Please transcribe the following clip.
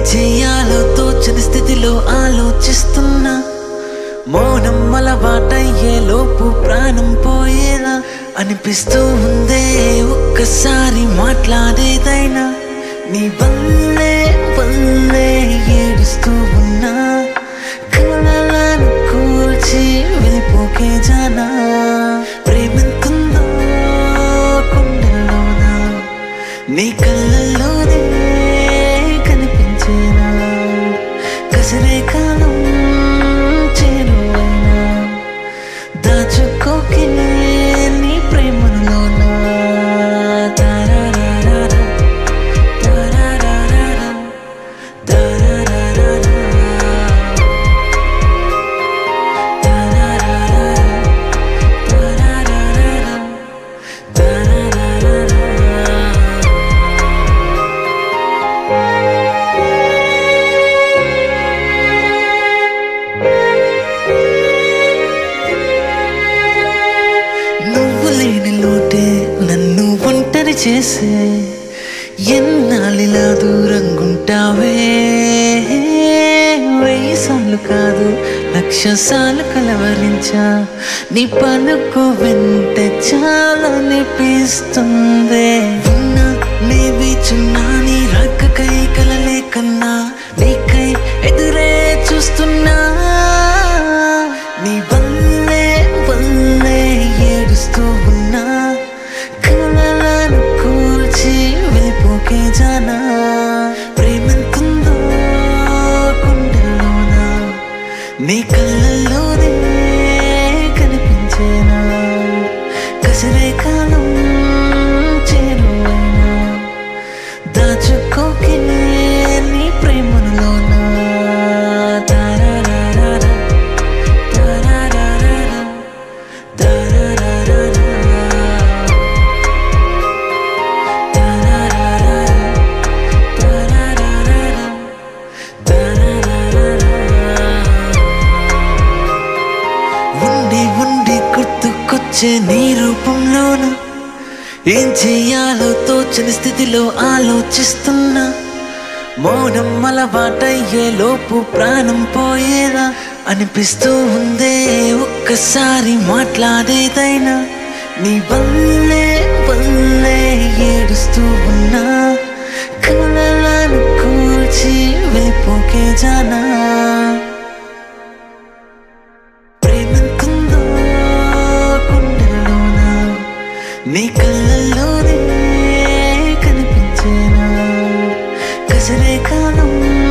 చెయ్యాలో తోచని స్థితిలో ఆలోచిస్తున్నా మౌనం అలవాటయ్యే లోపు ప్రాణం పోయేలా అనిపిస్తూ ఉందే ఒక్కసారి మాట్లాడేదైనా నీ వల్లే వల్లే ఏడుస్తూ ఉన్నా కలలను కూల్చి వెళ్ళిపోకే జానా ప్రేమెంతుందో గుండెల్లోనా నీ కళ్ళల్లోనే కనిపించేనా కసిరే కాలం చేరువైనా దాచుకోకే నీ ప్రేమలోనా తారారారా, తారారారా, తారారారా, తారారారా, తారారారా, తారారారా. నువ్వు లేని లోటే నన్ను ఒంటరి చేసే ఎన్నాళ్ళిలా దూరంగుంటావే వెయ్యి సార్లు కాదు లక్ష సార్లు కలవరించా నీ పలుకు వెంట చాలా నిపిస్తుంది ఉన్నా నీ వీచున్నా నీ రక్కకై కలలే కన్నా నీకై ఎదురే చూస్తున్నా నీ వల్లే వల్లే ఏడుస్తూ ఉన్నా కలలను కూల్చి వెళ్ళిపోకే జానా ప్రేమెంతుందో గుండెల్లోనా నీ కళ్ళల్లోనే కనిపించేనా కసిరే కాలం చేరువైనా దాచుకోకే నీ ప్రేమలోనా తారారారా, తారారారా, తారారారా, తారారారా, తారారారా, తారారారా. ఉండి ఉండి గుర్తుకొచ్చే నీ రూపంలోన ఏం చెయ్యాలో తోచని స్థితిలో ఆలోచిస్తున్నా మౌనం అలవాటయ్యే లోపు ప్రాణం పోయేలా అనిపిస్తూ ఉందే ఒక్కసారి మాట్లాడేదైనా నీ వల్లే వల్లే ఏడుస్తూ ఉన్నా కలలను కూల్చి వెళ్ళిపోకే జానా ప్రేమెంతుందో గుండెల్లోనా నీ కళ్ళల్లోనే కనిపించేనా కసిరే కాలం